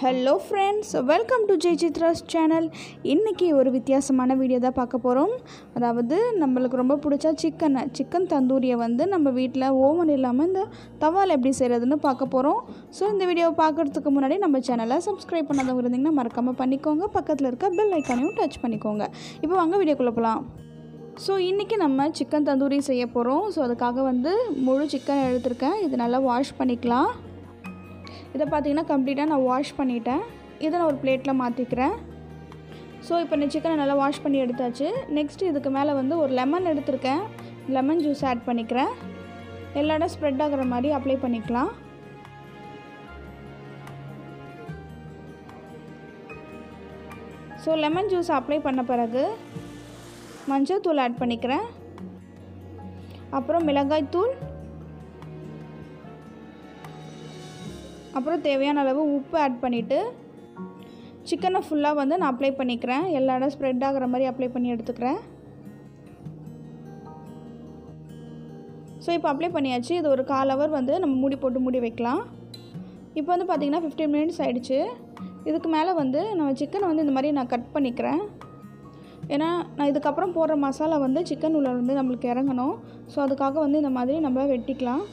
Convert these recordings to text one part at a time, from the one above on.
hello friends welcome to Jai Chitra's channel இன்றைக்கி ஒரு வித்தியாசமான வீடியோ தான் பார்க்க போகிறோம் அதாவது நம்மளுக்கு ரொம்ப பிடிச்ச சிக்கனை சிக்கன் தந்தூரியை வந்து நம்ம வீட்டில் ஓவன் இல்லாமல் இந்த தவால் எப்படி செய்கிறதுன்னு பார்க்க போகிறோம் ஸோ இந்த வீடியோவை பார்க்குறதுக்கு முன்னாடி நம்ம சேனலை சப்ஸ்கிரைப் பண்ணாதவங்க இருந்தீங்கன்னா மறக்காமல் பண்ணிக்கோங்க பக்கத்தில் இருக்க பெல் ஐக்கானையும் டச் பண்ணிக்கோங்க இப்போ வாங்க வீடியோக்குள்ளே போகலாம் ஸோ இன்றைக்கி நம்ம சிக்கன் தந்தூரி செய்ய போகிறோம் ஸோ அதுக்காக வந்து முழு சிக்கன் எடுத்திருக்கேன் இது நல்லா வாஷ் பண்ணிக்கலாம் இதை பார்த்தீங்கன்னா கம்ப்ளீட்டாக நான் வாஷ் பண்ணிட்டேன் இதை நான் ஒரு பிளேட்டில் மாற்றிக்கிறேன் ஸோ இப்போ இந்த சிக்கனை நல்லா வாஷ் பண்ணி எடுத்தாச்சு நெக்ஸ்ட் இதுக்கு மேலே வந்து ஒரு லெமன் எடுத்திருக்கேன் லெமன் ஜூஸ் ஆட் பண்ணிக்கிறேன் எல்லா இடம் ஸ்ப்ரெட் ஆகிற மாதிரி அப்ளை பண்ணிக்கலாம் ஸோ லெமன் ஜூஸ் அப்ளை பண்ண பிறகு மஞ்சள் தூள் ஆட் பண்ணிக்கிறேன் அப்புறம் மிளகாய் தூள் அப்புறம் தேவையான அளவு உப்பு ஆட் பண்ணிவிட்டு சிக்கனை ஃபுல்லாக வந்து நான் அப்ளை பண்ணிக்கிறேன் எல்லா இடம் ஸ்ப்ரெட் ஆகிற மாதிரி அப்ளை பண்ணி எடுத்துக்கிறேன் ஸோ இப்போ அப்ளை பண்ணியாச்சு இது ஒரு கால் ஹவர் வந்து நம்ம மூடி போட்டு மூடி வைக்கலாம் இப்போ வந்து பார்த்திங்கன்னா ஃபிஃப்டீன் மினிட்ஸ் ஆகிடுச்சு இதுக்கு மேலே வந்து நம்ம சிக்கனை வந்து இந்த மாதிரி நான் கட் பண்ணிக்கிறேன் ஏன்னா நான் இதுக்கப்புறம் போடுற மசாலா வந்து சிக்கன் உள்ள வந்து நம்மளுக்கு இறங்கணும் ஸோ அதுக்காக வந்து இந்த மாதிரி நம்ம வெட்டிக்கலாம்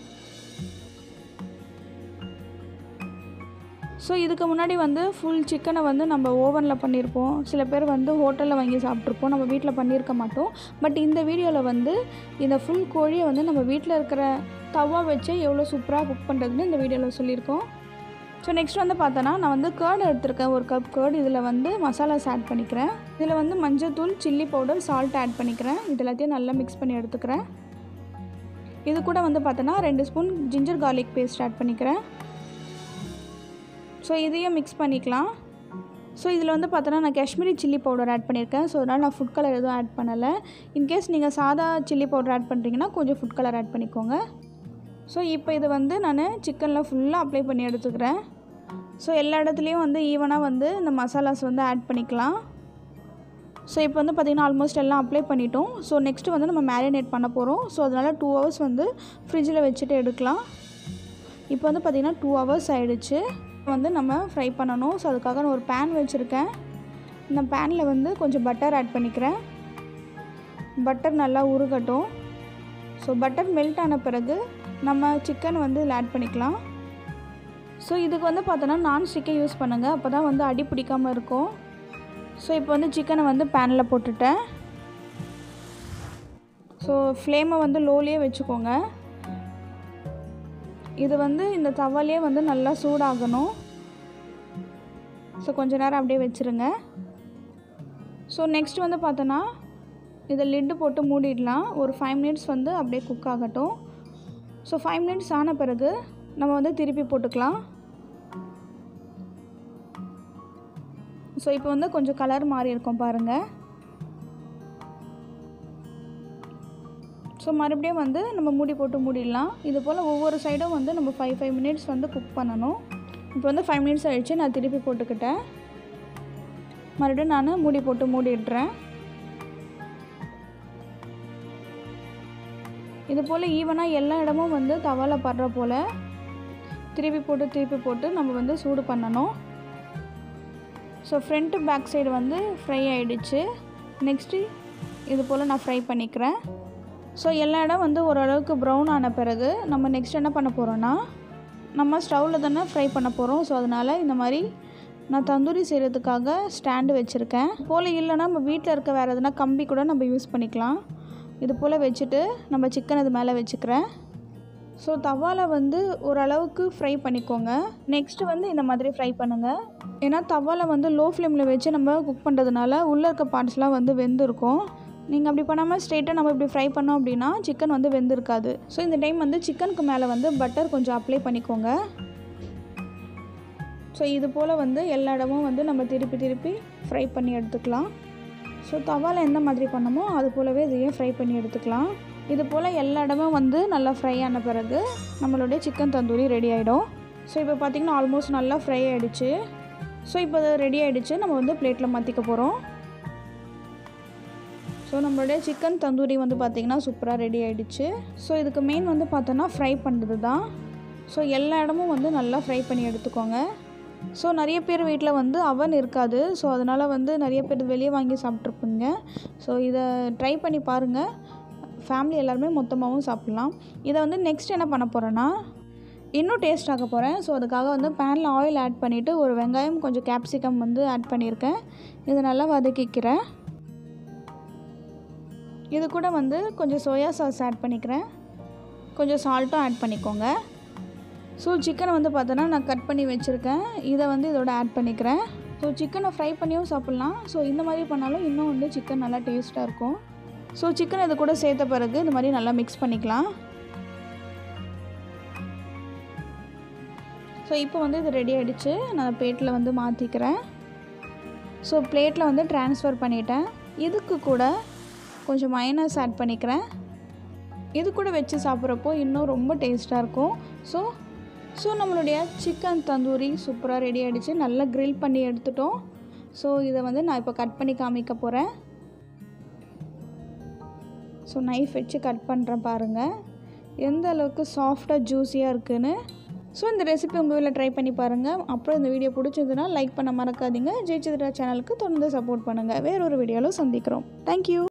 ஸோ இதுக்கு முன்னாடி வந்து ஃபுல் சிக்கனை வந்து நம்ம ஓவனில் பண்ணியிருப்போம் சில பேர் வந்து ஹோட்டலில் வாங்கி சாப்பிட்ருப்போம் நம்ம வீட்டில் பண்ணியிருக்க மாட்டோம் பட் இந்த வீடியோவில் வந்து இந்த ஃபுல் கோழியை வந்து நம்ம வீட்டில் இருக்கிற தவா வச்சு எவ்வளோ சூப்பராக குக் பண்ணுறதுன்னு இந்த வீடியோவில் சொல்லியிருக்கோம் ஸோ நெக்ஸ்ட் வந்து பார்த்தோன்னா நான் வந்து கேர்டு எடுத்திருக்கேன் ஒரு கப் கேர்டு இதில் வந்து மசாலாஸ் ஆட் பண்ணிக்கிறேன் இதில் வந்து மஞ்சள்தூள் சில்லி பவுடர் சால்ட் ஆட் பண்ணிக்கிறேன் இது எல்லாத்தையும் நல்லா மிக்ஸ் பண்ணி எடுத்துக்கிறேன் இது கூட வந்து பார்த்தோன்னா ரெண்டு spoon ginger garlic paste add பண்ணிக்கிறேன் ஸோ இதையும் மிக்ஸ் பண்ணிக்கலாம் ஸோ இதில் வந்து பார்த்தோன்னா நான் காஷ்மீரி சில்லி பவுடர் ஆட் பண்ணியிருக்கேன் ஸோ அதனால் நான் ஃபுட் கலர் எதுவும் ஆட் பண்ணலை இன்கேஸ் நீங்கள் சாதா சில்லி பவுடர் ஆட் பண்ணுறீங்கன்னா கொஞ்சம் ஃபுட் கலர் ஆட் பண்ணிக்கோங்க ஸோ இப்போ இது வந்து நான் சிக்கனில் ஃபுல்லாக அப்ளை பண்ணி எடுத்துக்கிறேன் ஸோ எல்லா இடத்துலையும் வந்து ஈவனாக வந்து இந்த மசாலாஸ் வந்து ஆட் பண்ணிக்கலாம் ஸோ இப்போ வந்து பார்த்திங்கன்னா ஆல்மோஸ்ட் எல்லாம் அப்ளை பண்ணிட்டோம் ஸோ நெக்ஸ்ட்டு வந்து நம்ம மேரினேட் பண்ண போகிறோம் ஸோ அதனால் டூ ஹவர்ஸ் வந்து ஃப்ரிட்ஜில் வச்சுட்டு எடுக்கலாம் இப்போ வந்து பார்த்திங்கன்னா டூ ஹவர்ஸ் ஆகிடுச்சு வந்து நம்ம ஃப்ரை பண்ணணும் ஸோ அதுக்காக நான் ஒரு பேன் வச்சுருக்கேன் இந்த பேனில் வந்து கொஞ்சம் பட்டர் ஆட் பண்ணிக்கிறேன் பட்டர் நல்லா உருகட்டும் ஸோ பட்டர் மெல்ட் ஆன பிறகு நம்ம சிக்கன் வந்து இதில் ஆட் பண்ணிக்கலாம் ஸோ இதுக்கு வந்து பார்த்தோன்னா நான்ஸ்டிக்கே யூஸ் பண்ணுங்கள் அப்போ தான் வந்து அடி பிடிக்காமல் இருக்கும் ஸோ இப்போ வந்து சிக்கனை வந்து பேனில் போட்டுட்டேன் ஸோ ஃப்ளேமை வந்து லோலியே வச்சுக்கோங்க இது வந்து இந்த தவாலே வந்து நல்லா சூடாகணும் ஸோ கொஞ்ச நேரம் அப்படியே வச்சுருங்க ஸோ நெக்ஸ்ட் வந்து பார்த்தோன்னா இதை லிட்டு போட்டு மூடிடலாம் ஒரு ஃபைவ் மினிட்ஸ் வந்து அப்படியே குக் ஆகட்டும் ஸோ ஃபைவ் மினிட்ஸ் ஆன பிறகு நம்ம வந்து திருப்பி போட்டுக்கலாம் ஸோ இப்போ வந்து கொஞ்சம் கலர் மாறி இருக்கும் பாருங்கள் ஸோ மறுபடியும் வந்து நம்ம மூடி போட்டு மூடிடலாம் இது போல் ஒவ்வொரு சைடும் வந்து நம்ம ஃபைவ் ஃபைவ் மினிட்ஸ் வந்து குக் பண்ணணும் இப்போ வந்து ஃபைவ் மினிட்ஸ் ஆகிடுச்சு நான் திருப்பி போட்டுக்கிட்டேன் மறுபடியும் நான் மூடி போட்டு மூடிடுறேன் இது போல் ஈவனாக எல்லா இடமும் வந்து தவால படுற போல் திருப்பி போட்டு திருப்பி போட்டு நம்ம வந்து சூடு பண்ணணும் ஸோ ஃப்ரண்ட்டு பேக் சைடு வந்து ஃப்ரை ஆகிடுச்சு நெக்ஸ்ட்டு இது போல் நான் ஃப்ரை பண்ணிக்கிறேன் ஸோ எல்லா இடம் வந்து ஓரளவுக்கு ப்ரௌன் ஆன பிறகு நம்ம நெக்ஸ்ட் என்ன பண்ண போகிறோன்னா நம்ம ஸ்டவ்வில் தானே ஃப்ரை பண்ண போகிறோம் ஸோ அதனால் இந்த மாதிரி நான் தந்தூரி செய்கிறதுக்காக ஸ்டாண்டு வச்சுருக்கேன் போல் இல்லைன்னா நம்ம வீட்டில் இருக்க வேறு எதுனா கம்பி கூட நம்ம யூஸ் பண்ணிக்கலாம் இது போல் வச்சுட்டு நம்ம சிக்கன் இது மேலே வச்சுக்கிறேன் ஸோ தவாவில் வந்து ஓரளவுக்கு ஃப்ரை பண்ணிக்கோங்க நெக்ஸ்ட்டு வந்து இந்த மாதிரி ஃப்ரை பண்ணுங்கள் ஏன்னா தவாவில் வந்து லோ ஃப்ளேமில் வச்சு நம்ம குக் பண்ணுறதுனால உள்ளே இருக்க பார்ட்ஸ்லாம் வந்து வெந்திருக்கும் நீங்கள் அப்படி பண்ணாமல் ஸ்ட்ரெயிட்டாக நம்ம இப்படி ஃப்ரை பண்ணோம் அப்படின்னா சிக்கன் வந்து வெந்திருக்காது ஸோ இந்த டைம் வந்து சிக்கனுக்கு மேலே வந்து பட்டர் கொஞ்சம் அப்ளை பண்ணிக்கோங்க ஸோ இது போல் வந்து எல்லா இடமும் வந்து நம்ம திருப்பி திருப்பி ஃப்ரை பண்ணி எடுத்துக்கலாம் ஸோ தவாவில் எந்த மாதிரி பண்ணமோ அது போலவே இதையும் ஃப்ரை பண்ணி எடுத்துக்கலாம் இது போல் எல்லா இடமும் வந்து நல்லா ஃப்ரை ஆன பிறகு நம்மளுடைய சிக்கன் தந்தூரி ரெடி ஆகிடும் ஸோ இப்போ பார்த்திங்கன்னா ஆல்மோஸ்ட் நல்லா ஃப்ரை ஆகிடுச்சு ஸோ இப்போ ரெடி ஆகிடுச்சு நம்ம வந்து பிளேட்டில் மாற்றிக்க போகிறோம் ஸோ நம்மளுடைய சிக்கன் தந்தூரி வந்து பார்த்திங்கன்னா சூப்பராக ரெடி ஆகிடுச்சு ஸோ இதுக்கு மெயின் வந்து பார்த்தோன்னா ஃப்ரை பண்ணுறது தான் ஸோ எல்லா இடமும் வந்து நல்லா ஃப்ரை பண்ணி எடுத்துக்கோங்க ஸோ நிறைய பேர் வீட்டில் வந்து அவன் இருக்காது ஸோ அதனால் வந்து நிறைய பேர் வெளியே வாங்கி சாப்பிட்ருப்பீங்க ஸோ இதை ட்ரை பண்ணி பாருங்கள் ஃபேமிலி எல்லாருமே மொத்தமாகவும் சாப்பிட்லாம் இதை வந்து நெக்ஸ்ட் என்ன பண்ண போகிறேன்னா இன்னும் டேஸ்ட் ஆக்க போகிறேன் ஸோ அதுக்காக வந்து பேனில் ஆயில் ஆட் பண்ணிவிட்டு ஒரு வெங்காயம் கொஞ்சம் கேப்சிகம் வந்து ஆட் பண்ணியிருக்கேன் இதை நல்லா வதக்கிக்கிறேன் இது கூட வந்து கொஞ்சம் சோயா சாஸ் ஆட் பண்ணிக்கிறேன் கொஞ்சம் சால்ட்டும் ஆட் பண்ணிக்கோங்க ஸோ சிக்கனை வந்து பார்த்தோன்னா நான் கட் பண்ணி வச்சுருக்கேன் இதை வந்து இதோட ஆட் பண்ணிக்கிறேன் ஸோ சிக்கனை ஃப்ரை பண்ணியும் சாப்பிட்லாம் ஸோ இந்த மாதிரி பண்ணாலும் இன்னும் வந்து சிக்கன் நல்லா டேஸ்ட்டாக இருக்கும் ஸோ சிக்கன் இது கூட சேர்த்த பிறகு இந்த மாதிரி நல்லா மிக்ஸ் பண்ணிக்கலாம் ஸோ இப்போ வந்து இது ரெடி ஆகிடுச்சு நான் பிளேட்டில் வந்து மாற்றிக்கிறேன் ஸோ பிளேட்டில் வந்து ட்ரான்ஸ்ஃபர் பண்ணிட்டேன் இதுக்கு கூட கொஞ்சம் மைனஸ் ஆட் பண்ணிக்கிறேன் இது கூட வச்சு சாப்பிட்றப்போ இன்னும் ரொம்ப டேஸ்ட்டாக இருக்கும் ஸோ ஸோ நம்மளுடைய சிக்கன் தந்தூரி சூப்பராக ரெடி ஆகிடுச்சு நல்லா க்ரில் பண்ணி எடுத்துட்டோம் ஸோ இதை வந்து நான் இப்போ கட் பண்ணி காமிக்க போகிறேன் ஸோ நைஃப் வச்சு கட் பண்ணுறேன் பாருங்கள் எந்த அளவுக்கு சாஃப்டாக ஜூஸியாக இருக்குன்னு ஸோ இந்த ரெசிபி உங்கள் வீட்டில் ட்ரை பண்ணி பாருங்கள் அப்புறம் இந்த வீடியோ பிடிச்சதுன்னா லைக் பண்ண மறக்காதீங்க ஜெயிச்சதுரா சேனலுக்கு தொடர்ந்து சப்போர்ட் பண்ணுங்கள் வேறொரு வீடியோவில் சந்திக்கிறோம் தேங்க்யூ